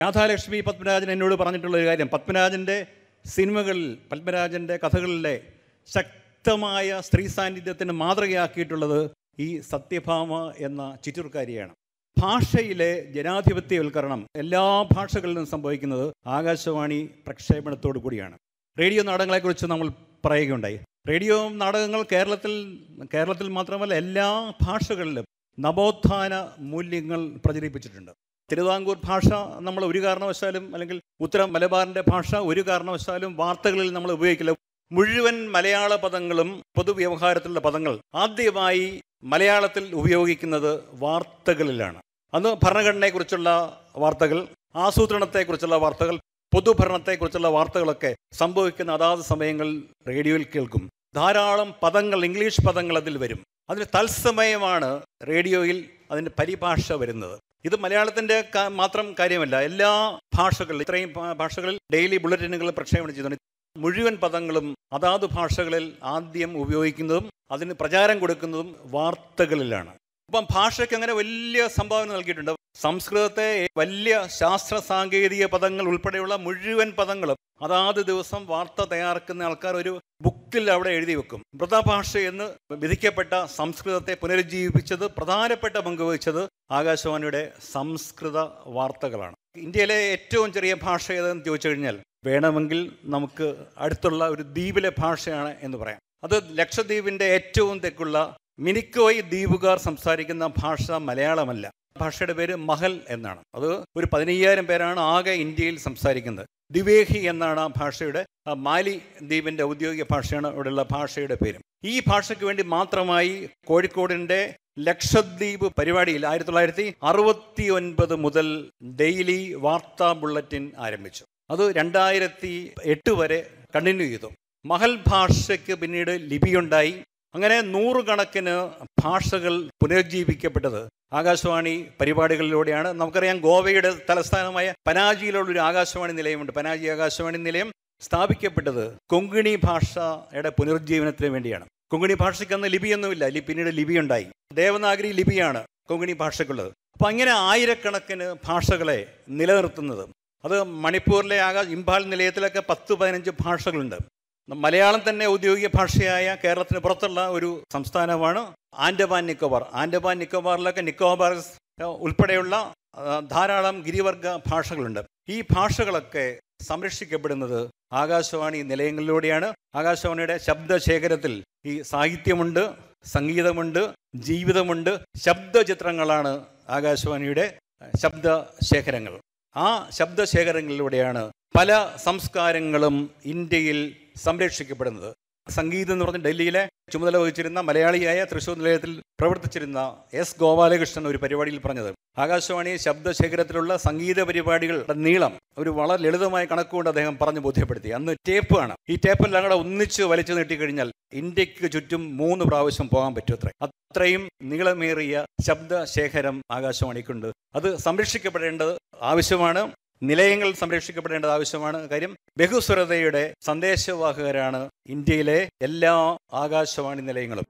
രാധാലക്ഷ്മി പത്മരാജൻ എന്നോട് പറഞ്ഞിട്ടുള്ള ഒരു കാര്യം പത്മരാജൻ്റെ സിനിമകളിൽ പത്മരാജൻ്റെ കഥകളിലെ ശക്തമായ സ്ത്രീ സാന്നിധ്യത്തിന് മാതൃകയാക്കിയിട്ടുള്ളത് ഈ സത്യഭാമ എന്ന ചിറ്റൂർക്കാരിയാണ് ഭാഷയിലെ ജനാധിപത്യവൽക്കരണം എല്ലാ ഭാഷകളിലും സംഭവിക്കുന്നത് ആകാശവാണി പ്രക്ഷേപണത്തോടു കൂടിയാണ് റേഡിയോ നാടകങ്ങളെക്കുറിച്ച് നമ്മൾ പറയുകയുണ്ടായി റേഡിയോ നാടകങ്ങൾ കേരളത്തിൽ കേരളത്തിൽ മാത്രമല്ല എല്ലാ ഭാഷകളിലും നവോത്ഥാന മൂല്യങ്ങൾ പ്രചരിപ്പിച്ചിട്ടുണ്ട് തിരുവിതാംകൂർ ഭാഷ നമ്മൾ ഒരു കാരണവശാലും അല്ലെങ്കിൽ ഉത്തര മലബാറിൻ്റെ ഭാഷ ഒരു കാരണവശാലും വാർത്തകളിൽ നമ്മൾ ഉപയോഗിക്കില്ല മുഴുവൻ മലയാള പദങ്ങളും പൊതുവ്യവഹാരത്തിലുള്ള പദങ്ങൾ ആദ്യമായി മലയാളത്തിൽ ഉപയോഗിക്കുന്നത് വാർത്തകളിലാണ് അന്ന് ഭരണഘടനയെക്കുറിച്ചുള്ള വാർത്തകൾ ആസൂത്രണത്തെക്കുറിച്ചുള്ള വാർത്തകൾ പൊതുഭരണത്തെക്കുറിച്ചുള്ള വാർത്തകളൊക്കെ സംഭവിക്കുന്ന അതാത് സമയങ്ങളിൽ റേഡിയോയിൽ കേൾക്കും ധാരാളം പദങ്ങൾ ഇംഗ്ലീഷ് പദങ്ങൾ അതിൽ വരും അതിന് തത്സമയമാണ് റേഡിയോയിൽ അതിൻ്റെ പരിഭാഷ വരുന്നത് ഇത് മലയാളത്തിൻ്റെ ക- മാത്രം കാര്യമല്ല എല്ലാ ഭാഷകളിലും ഇത്രയും ഭാ- ഭാഷകളിൽ ഡെയിലി ബുള്ളറ്റിനുകൾ പ്രക്ഷേപണം ചെയ്തിട്ടുണ്ട് മുഴുവൻ പദങ്ങളും അതാത് ഭാഷകളിൽ ആദ്യം ഉപയോഗിക്കുന്നതും അതിന് പ്രചാരം കൊടുക്കുന്നതും വാർത്തകളിലാണ് അപ്പം ഭാഷയ്ക്ക് അങ്ങനെ വലിയ സംഭാവന നൽകിയിട്ടുണ്ട് സംസ്കൃതത്തെ വലിയ ശാസ്ത്ര സാങ്കേതിക പദങ്ങൾ ഉൾപ്പെടെയുള്ള മുഴുവൻ പദങ്ങളും അതാത് ദിവസം വാർത്ത തയ്യാറാക്കുന്ന ആൾക്കാർ ഒരു ബുക്കിൽ അവിടെ എഴുതി വെക്കും മൃതഭാഷ എന്ന് വിധിക്കപ്പെട്ട സംസ്കൃതത്തെ പുനരുജ്ജീവിപ്പിച്ചത് പ്രധാനപ്പെട്ട പങ്ക് വഹിച്ചത് ആകാശവാണിയുടെ സംസ്കൃത വാർത്തകളാണ് ഇന്ത്യയിലെ ഏറ്റവും ചെറിയ ഭാഷ ഏതെന്ന് ചോദിച്ചു കഴിഞ്ഞാൽ വേണമെങ്കിൽ നമുക്ക് അടുത്തുള്ള ഒരു ദ്വീപിലെ ഭാഷയാണ് എന്ന് പറയാം അത് ലക്ഷദ്വീപിൻ്റെ ഏറ്റവും തെക്കുള്ള മിനിക്കോയ് ദ്വീപുകാർ സംസാരിക്കുന്ന ഭാഷ മലയാളമല്ല ഭാഷയുടെ പേര് മഹൽ എന്നാണ് അത് ഒരു പതിനയ്യായിരം പേരാണ് ആകെ ഇന്ത്യയിൽ സംസാരിക്കുന്നത് ദിവേഹി എന്നാണ് ആ ഭാഷയുടെ ആ മാലി ദ്വീപിൻ്റെ ഔദ്യോഗിക ഭാഷയാണ് ഇവിടെയുള്ള ഭാഷയുടെ പേരും ഈ ഭാഷയ്ക്ക് വേണ്ടി മാത്രമായി കോഴിക്കോടിൻ്റെ ലക്ഷദ്വീപ് പരിപാടിയിൽ ആയിരത്തി തൊള്ളായിരത്തി അറുപത്തി ഒൻപത് മുതൽ ഡെയിലി വാർത്താ ബുള്ളറ്റിൻ ആരംഭിച്ചു അത് രണ്ടായിരത്തി എട്ട് വരെ കണ്ടിന്യൂ ചെയ്തു മഹൽ ഭാഷയ്ക്ക് പിന്നീട് ലിപിയുണ്ടായി അങ്ങനെ നൂറുകണക്കിന് ഭാഷകൾ പുനരുജ്ജീവിക്കപ്പെട്ടത് ആകാശവാണി പരിപാടികളിലൂടെയാണ് നമുക്കറിയാം ഗോവയുടെ തലസ്ഥാനമായ പനാജിയിലുള്ള ഒരു ആകാശവാണി നിലയമുണ്ട് പനാജി ആകാശവാണി നിലയം സ്ഥാപിക്കപ്പെട്ടത് കൊങ്കിണി ഭാഷയുടെ പുനരുജ്ജീവനത്തിന് വേണ്ടിയാണ് കൊങ്കിണി ഭാഷയ്ക്ക് അന്ന് ലിപിയൊന്നുമില്ല ലി പിന്നീട് ലിപിയുണ്ടായി ദേവനാഗരി ലിപിയാണ് കൊങ്കിണി ഭാഷയ്ക്കുള്ളത് അപ്പം അങ്ങനെ ആയിരക്കണക്കിന് ഭാഷകളെ നിലനിർത്തുന്നത് അത് മണിപ്പൂരിലെ ആകാശ ഇംഫാൽ നിലയത്തിലൊക്കെ പത്ത് പതിനഞ്ച് ഭാഷകളുണ്ട് മലയാളം തന്നെ ഔദ്യോഗിക ഭാഷയായ കേരളത്തിന് പുറത്തുള്ള ഒരു സംസ്ഥാനമാണ് ആൻഡമാൻ നിക്കോബാർ ആൻഡമാൻ നിക്കോബാറിലൊക്കെ നിക്കോബാർ ഉൾപ്പെടെയുള്ള ആ, ധാരാളം ഗിരിവർഗ ഭാഷകളുണ്ട് ഈ ഭാഷകളൊക്കെ സംരക്ഷിക്കപ്പെടുന്നത് ആകാശവാണി നിലയങ്ങളിലൂടെയാണ് ആകാശവാണിയുടെ ശബ്ദശേഖരത്തിൽ ഈ സാഹിത്യമുണ്ട് സംഗീതമുണ്ട് ജീവിതമുണ്ട് ശബ്ദചിത്രങ്ങളാണ് ആകാശവാണിയുടെ ശബ്ദശേഖരങ്ങൾ ആ ശബ്ദശേഖരങ്ങളിലൂടെയാണ് പല സംസ്കാരങ്ങളും ഇന്ത്യയിൽ സംരക്ഷിക്കപ്പെടുന്നത് സംഗീതം എന്ന് പറഞ്ഞ ഡൽഹിയിലെ ചുമതല വഹിച്ചിരുന്ന മലയാളിയായ തൃശ്ശൂർ നിലയത്തിൽ പ്രവർത്തിച്ചിരുന്ന എസ് ഗോപാലകൃഷ്ണൻ ഒരു പരിപാടിയിൽ പറഞ്ഞത് ആകാശവാണി ശബ്ദശേഖരത്തിലുള്ള സംഗീത പരിപാടികളുടെ നീളം ഒരു വളരെ ലളിതമായ കണക്കുകൊണ്ട് അദ്ദേഹം പറഞ്ഞു ബോധ്യപ്പെടുത്തി അന്ന് ടേപ്പാണ് ഈ ടേപ്പെല്ലാം കൂടെ ഒന്നിച്ച് വലിച്ചു നീട്ടിക്കഴിഞ്ഞാൽ ഇന്ത്യക്ക് ചുറ്റും മൂന്ന് പ്രാവശ്യം പോകാൻ പറ്റും അത്രേ അത്രയും നീളമേറിയ ശബ്ദശേഖരം ആകാശവാണിക്കുണ്ട് അത് സംരക്ഷിക്കപ്പെടേണ്ടത് ആവശ്യമാണ് നിലയങ്ങൾ സംരക്ഷിക്കപ്പെടേണ്ടത് ആവശ്യമാണ് കാര്യം ബഹുസ്വരതയുടെ സന്ദേശവാഹകരാണ് ഇന്ത്യയിലെ എല്ലാ ആകാശവാണി നിലയങ്ങളും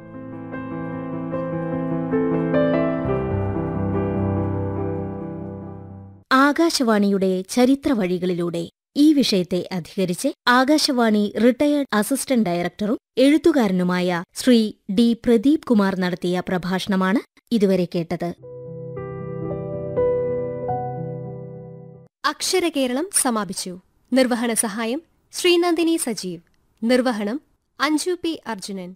ആകാശവാണിയുടെ ചരിത്ര വഴികളിലൂടെ ഈ വിഷയത്തെ അധികരിച്ച് ആകാശവാണി റിട്ടയർഡ് അസിസ്റ്റന്റ് ഡയറക്ടറും എഴുത്തുകാരനുമായ ശ്രീ ഡി പ്രദീപ് കുമാർ നടത്തിയ പ്രഭാഷണമാണ് ഇതുവരെ കേട്ടത് അക്ഷരകേരളം സമാപിച്ചു നിർവഹണ സഹായം ശ്രീനന്ദിനി സജീവ് നിർവഹണം അഞ്ജു പി അർജുനൻ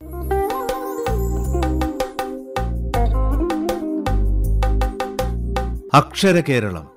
അക്ഷരകേരളം